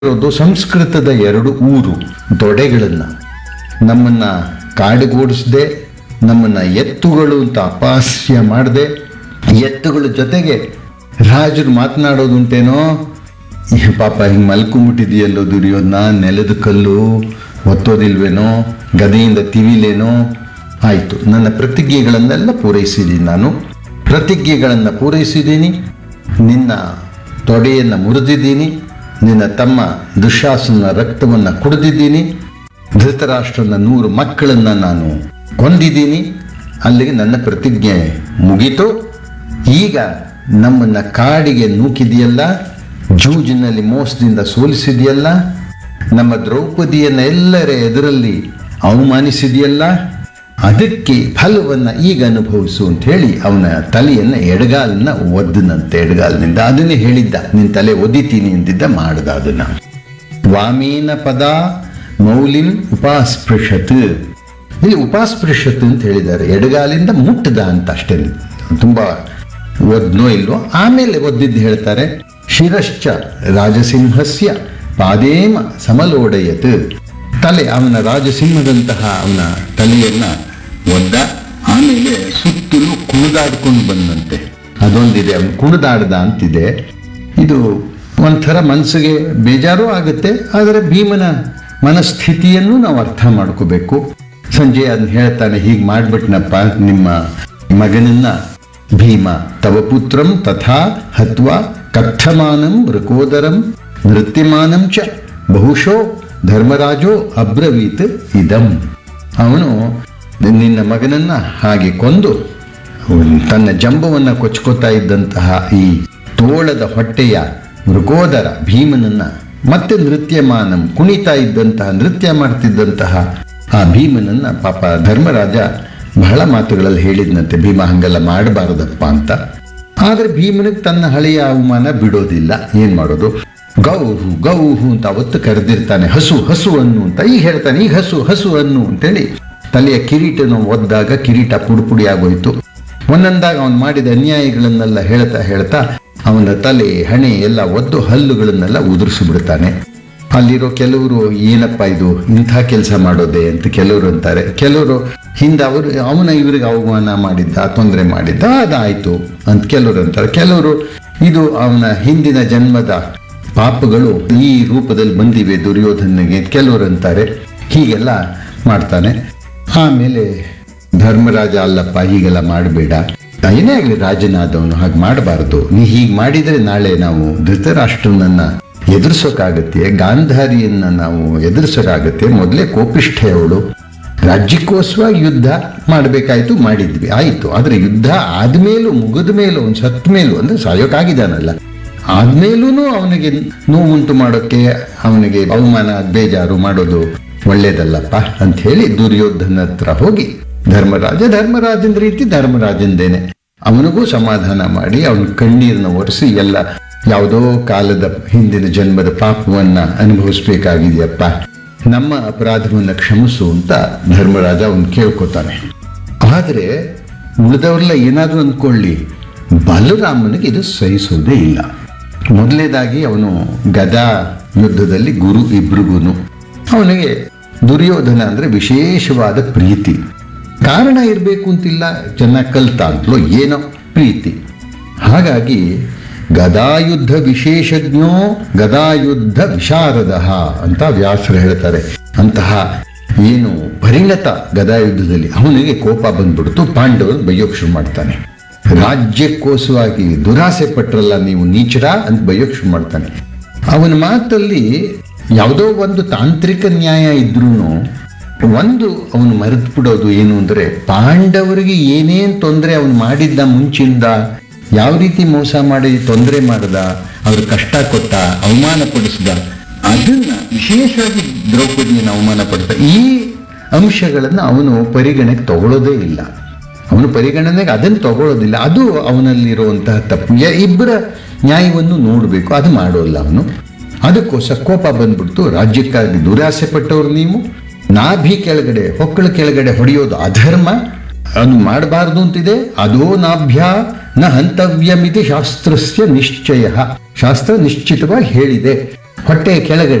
ಇರೋದು ಸಂಸ್ಕೃತದ ಎರಡು ಊರು ದೊಡೆಗಳನ್ನ ನಮ್ಮನ್ನ ಕಾಡುಗೂಡಿಸದೆ ನಮ್ಮನ್ನ ಎತ್ತುಗಳು ಅಂತ ಅಪಹಾಸ್ಯ ಮಾಡದೆ ಎತ್ತುಗಳ ಜೊತೆಗೆ ರಾಜರು ಮಾತನಾಡೋದುಂಟೇನೋ ಈ ಪಾಪ ಹಿಂಗೆ ಮಲ್ಕೊಂಬಿಟ್ಟಿದೆಯಲ್ಲೋ ದುರ್ಯೋಧನ ನೆಲದ ಕಲ್ಲು ಒತ್ತೋದಿಲ್ವೇನೋ ಗದೆಯಿಂದ ತಿವಿಲೇನೋ ಆಯಿತು ನನ್ನ ಪ್ರತಿಜ್ಞೆಗಳನ್ನೆಲ್ಲ ಪೂರೈಸಿದ್ದೀನಿ ನಾನು ಪ್ರತಿಜ್ಞೆಗಳನ್ನು ಪೂರೈಸಿದ್ದೀನಿ ನಿನ್ನ ತೊಡೆಯನ್ನು ಮುರಿದಿದ್ದೀನಿ ನಿನ್ನ ತಮ್ಮ ದುಶಾಸನ ರಕ್ತವನ್ನು ಕುಡಿದಿದ್ದೀನಿ ಧೃತರಾಷ್ಟ್ರನ ನೂರು ಮಕ್ಕಳನ್ನು ನಾನು ಕೊಂದಿದ್ದೀನಿ ಅಲ್ಲಿಗೆ ನನ್ನ ಪ್ರತಿಜ್ಞೆ ಮುಗೀತು ಈಗ ನಮ್ಮನ್ನ ಕಾಡಿಗೆ ನೂಕಿದೆಯಲ್ಲ ಜೂಜಿನಲ್ಲಿ ಮೋಸದಿಂದ ಸೋಲಿಸಿದೆಯಲ್ಲ ನಮ್ಮ ದ್ರೌಪದಿಯನ್ನ ಎಲ್ಲರ ಎದುರಲ್ಲಿ ಅವಮಾನಿಸಿದೆಯಲ್ಲ ಅದಕ್ಕೆ ಫಲವನ್ನು ಈಗ ಅನುಭವಿಸು ಅಂತ ಹೇಳಿ ಅವನ ತಲೆಯನ್ನು ಎಡಗಾಲನ್ನ ಒದ್ದನಂತೆ ಎಡಗಾಲಿನಿಂದ ಅದನ್ನೇ ಹೇಳಿದ್ದ ನಿನ್ನ ತಲೆ ಒದಿತೀನಿ ಅಂದಿದ್ದ ಮಾಡ್ದ ಅದನ್ನ ವಾಮೇನ ಪದ ಮೌಲಿನ್ ಉಪಾಸ್ಪೃಶತ್ ಇಲ್ಲಿ ಉಪಾಸ್ಪೃಶತ್ ಅಂತ ಹೇಳಿದ್ದಾರೆ ಎಡಗಾಲಿಂದ ಮುಟ್ಟದ ಅಂತ ಅಷ್ಟೇ ತುಂಬಾ ಒದ್ನೋ ಇಲ್ವೋ ಆಮೇಲೆ ಒದ್ದಿದ್ದು ಹೇಳ್ತಾರೆ ಶಿರಶ್ಚ ರಾಜಸಿಂಹಸ್ಯ ಪಾದೇಮ ಸಮಲೋಡಯತ್ ತಲೆ ಅವನ ರಾಜಸಿಂಹದಂತಹ ಅವನ ತಲೆಯನ್ನ ಒದ್ದ ಆಮೇಲೆ ಸುತ್ತಲೂ ಕುಣಿದಾಡ್ಕೊಂಡು ಬಂದಂತೆ ಅದೊಂದಿದೆ ಅವನು ಕುಣಿದಾಡ್ದ ಅಂತಿದೆ ಇದು ಒಂಥರ ಮನಸ್ಸಿಗೆ ಬೇಜಾರು ಆಗುತ್ತೆ ಆದರೆ ಭೀಮನ ಮನಸ್ಥಿತಿಯನ್ನು ನಾವು ಅರ್ಥ ಮಾಡ್ಕೋಬೇಕು ಸಂಜೆ ಅದನ್ನ ಹೇಳ್ತಾನೆ ಹೀಗೆ ಮಾಡ್ಬಿಟ್ನಪ್ಪ ನಿಮ್ಮ ಮಗನನ್ನ ಭೀಮ ತವ ಪುತ್ರಂ ತಥಾ ಹತ್ವಾ ಕಥಮಾನಂ ಮೃಕೋದರಂ ನೃತ್ಯಮಾನಂ ಚ ಬಹುಶೋ ಧರ್ಮರಾಜೋ ಅಬ್ರವೀತ್ ಇದಂ ಅವನು ನಿನ್ನ ಮಗನನ್ನ ಹಾಗೆ ಕೊಂದು ಅವನು ತನ್ನ ಜಂಬವನ್ನು ಕೊಚ್ಕೋತಾ ಇದ್ದಂತಹ ಈ ತೋಳದ ಹೊಟ್ಟೆಯ ಮೃಗೋದರ ಭೀಮನನ್ನ ಮತ್ತೆ ನೃತ್ಯಮಾನಂ ಕುಣಿತಾ ಇದ್ದಂತಹ ನೃತ್ಯ ಮಾಡ್ತಿದ್ದಂತಹ ಆ ಭೀಮನನ್ನ ಪಾಪ ಧರ್ಮರಾಜ ಬಹಳ ಮಾತುಗಳಲ್ಲಿ ಹೇಳಿದ್ನಂತೆ ಭೀಮ ಹಂಗೆಲ್ಲ ಮಾಡಬಾರದಪ್ಪ ಅಂತ ಆದ್ರೆ ಭೀಮನಿಗೆ ತನ್ನ ಹಳೆಯ ಅವಮಾನ ಬಿಡೋದಿಲ್ಲ ಏನ್ ಮಾಡೋದು ಗೌಹು ಗೌಹು ಅಂತ ಅವತ್ತು ಕರೆದಿರ್ತಾನೆ ಹಸು ಹಸು ಅನ್ನು ಅಂತ ಈಗ ಹೇಳ್ತಾನೆ ಈಗ ಹಸು ಹಸು ಅನ್ನು ಅಂತೇಳಿ ತಲೆಯ ಕಿರೀಟನ ಒದ್ದಾಗ ಕಿರೀಟ ಪುಡಿ ಪುಡಿ ಆಗೋಯ್ತು ಒಂದೊಂದಾಗ ಅವನು ಮಾಡಿದ ಅನ್ಯಾಯಗಳನ್ನೆಲ್ಲ ಹೇಳ್ತಾ ಹೇಳ್ತಾ ಅವನ ತಲೆ ಹಣೆ ಎಲ್ಲ ಒದ್ದು ಹಲ್ಲುಗಳನ್ನೆಲ್ಲ ಉದುರಿಸಿ ಬಿಡ್ತಾನೆ ಅಲ್ಲಿರೋ ಕೆಲವರು ಏನಪ್ಪ ಇದು ಇಂಥ ಕೆಲಸ ಮಾಡೋದೆ ಅಂತ ಕೆಲವರು ಅಂತಾರೆ ಕೆಲವರು ಹಿಂದೆ ಅವರು ಅವನ ಇವರಿಗೆ ಅವಮಾನ ಮಾಡಿದ್ದ ತೊಂದರೆ ಮಾಡಿದ್ದ ಅದಾಯ್ತು ಅಂತ ಕೆಲವರು ಅಂತಾರೆ ಕೆಲವರು ಇದು ಅವನ ಹಿಂದಿನ ಜನ್ಮದ ಪಾಪಗಳು ಈ ರೂಪದಲ್ಲಿ ಬಂದಿವೆ ದುರ್ಯೋಧನಿಗೆ ಕೆಲವರು ಅಂತಾರೆ ಹೀಗೆಲ್ಲ ಮಾಡ್ತಾನೆ ಆಮೇಲೆ ಧರ್ಮರಾಜ ಅಲ್ಲಪ್ಪ ಹೀಗೆಲ್ಲ ಮಾಡಬೇಡ ಏನೇ ಆಗಲಿ ರಾಜನಾದವನು ಹಾಗೆ ಮಾಡಬಾರ್ದು ನೀ ಹೀಗೆ ಮಾಡಿದರೆ ನಾಳೆ ನಾವು ಧೃತರಾಷ್ಟ್ರನನ್ನ ಎದುರಿಸೋಕ್ಕಾಗತ್ತೆ ಗಾಂಧಾರಿಯನ್ನ ನಾವು ಎದುರಿಸೋಕ್ಕಾಗತ್ತೆ ಮೊದಲೇ ಕೋಪಿಷ್ಠೆ ಅವಳು ರಾಜ್ಯಕ್ಕೋಸ್ಕರ ಯುದ್ಧ ಮಾಡಬೇಕಾಯ್ತು ಮಾಡಿದ್ವಿ ಆಯಿತು ಆದರೆ ಯುದ್ಧ ಆದ್ಮೇಲೂ ಮುಗಿದ ಮೇಲೂ ಒಂದು ಸತ್ತ ಮೇಲೂ ಅಂದ್ರೆ ಸಾಯೋಕ್ಕಾಗಿದ್ದಾನಲ್ಲ ಆದ್ಮೇಲೂ ಅವನಿಗೆ ನೋವುಂಟು ಮಾಡೋಕ್ಕೆ ಅವನಿಗೆ ಅವಮಾನ ಬೇಜಾರು ಮಾಡೋದು ಒಳ್ಳೇದಲ್ಲಪ್ಪ ಅಂತ ಹೇಳಿ ದುರ್ಯೋಧನ ಹತ್ರ ಹೋಗಿ ಧರ್ಮರಾಜ ಧರ್ಮರಾಜನ ರೀತಿ ಧರ್ಮರಾಜಂದೇನೆ ಅವನಿಗೂ ಸಮಾಧಾನ ಮಾಡಿ ಅವನ ಕಣ್ಣೀರನ್ನ ಒರೆಸಿ ಎಲ್ಲ ಯಾವುದೋ ಕಾಲದ ಹಿಂದಿನ ಜನ್ಮದ ಪಾಪವನ್ನ ಅನುಭವಿಸ್ಬೇಕಾಗಿದೆಯಪ್ಪ ನಮ್ಮ ಅಪರಾಧವನ್ನ ಕ್ಷಮಿಸು ಅಂತ ಧರ್ಮರಾಜ ಅವನು ಕೇಳ್ಕೊತಾನೆ ಆದರೆ ಉಳಿದವರೆಲ್ಲ ಏನಾದರೂ ಅಂದ್ಕೊಳ್ಳಿ ಬಲರಾಮನಿಗೆ ಇದು ಸಹಿಸೋದೇ ಇಲ್ಲ ಮೊದಲನೇದಾಗಿ ಅವನು ಗದಾ ಯುದ್ಧದಲ್ಲಿ ಗುರು ಇಬ್ರಿಗೂನು ಅವನಿಗೆ ದುರ್ಯೋಧನ ಅಂದ್ರೆ ವಿಶೇಷವಾದ ಪ್ರೀತಿ ಕಾರಣ ಇರಬೇಕು ಅಂತಿಲ್ಲ ಚೆನ್ನಾಗಿ ಕಲ್ತ ಅಂತಲೋ ಏನೋ ಪ್ರೀತಿ ಹಾಗಾಗಿ ಗದಾಯುದ್ಧ ವಿಶೇಷಜ್ಞೋ ಗದಾಯುದ್ಧ ವಿಶಾರದ ಅಂತ ವ್ಯಾಸರು ಹೇಳ್ತಾರೆ ಅಂತಹ ಏನು ಪರಿಣತ ಗದಾಯುದ್ಧದಲ್ಲಿ ಅವನಿಗೆ ಕೋಪ ಬಂದ್ಬಿಡ್ತು ಪಾಂಡವರು ಬೈಯೋಕ್ ಶುರು ಮಾಡ್ತಾನೆ ರಾಜ್ಯಕ್ಕೋಸ್ಕರವಾಗಿ ದುರಾಸೆ ಪಟ್ರಲ್ಲ ನೀವು ನೀಚರ ಅಂತ ಬೈಯೋಕ್ ಶುರು ಮಾಡ್ತಾನೆ ಅವನ ಮಾತಲ್ಲಿ ಯಾವುದೋ ಒಂದು ತಾಂತ್ರಿಕ ನ್ಯಾಯ ಇದ್ರೂ ಒಂದು ಅವನು ಮರೆತು ಬಿಡೋದು ಏನು ಅಂದರೆ ಪಾಂಡವರಿಗೆ ಏನೇನು ತೊಂದರೆ ಅವನು ಮಾಡಿದ್ದ ಮುಂಚಿಂದ ಯಾವ ರೀತಿ ಮೋಸ ಮಾಡಿ ತೊಂದರೆ ಮಾಡ್ದ ಅವ್ರ ಕಷ್ಟ ಕೊಟ್ಟ ಅವಮಾನ ಪಡಿಸ್ದ ಅದನ್ನ ವಿಶೇಷವಾಗಿ ದ್ರೌಪದಿಯನ್ನು ಅವಮಾನ ಪಡ್ತ ಈ ಅಂಶಗಳನ್ನು ಅವನು ಪರಿಗಣೆಗೆ ತಗೊಳ್ಳೋದೇ ಇಲ್ಲ ಅವನು ಪರಿಗಣನೆಗೆ ಅದನ್ನು ತಗೊಳ್ಳೋದಿಲ್ಲ ಅದು ಅವನಲ್ಲಿರುವಂತಹ ತಪ್ಪು ಯ- ಇಬ್ಬರ ನ್ಯಾಯವನ್ನು ನೋಡಬೇಕು ಅದು ಮಾಡೋಲ್ಲ ಅವನು ಅದಕ್ಕೋಸ್ಕರ ಕೋಪ ಬಂದ್ಬಿಡ್ತು ರಾಜ್ಯಕ್ಕಾಗಿ ದುರಾಸೆ ಪಟ್ಟವರು ನೀವು ನಾಭಿ ಕೆಳಗಡೆ ಹೊಕ್ಕಳ ಕೆಳಗಡೆ ಹೊಡೆಯೋದು ಅಧರ್ಮ ಅದು ಮಾಡಬಾರ್ದು ಅಂತಿದೆ ಅದೋ ನಾಭ್ಯ ನ ಹಂತವ್ಯಮಿತಿ ಶಾಸ್ತ್ರಸ್ಯ ನಿಶ್ಚಯ ಶಾಸ್ತ್ರ ನಿಶ್ಚಿತವಾಗಿ ಹೇಳಿದೆ ಹೊಟ್ಟೆಯ ಕೆಳಗಡೆ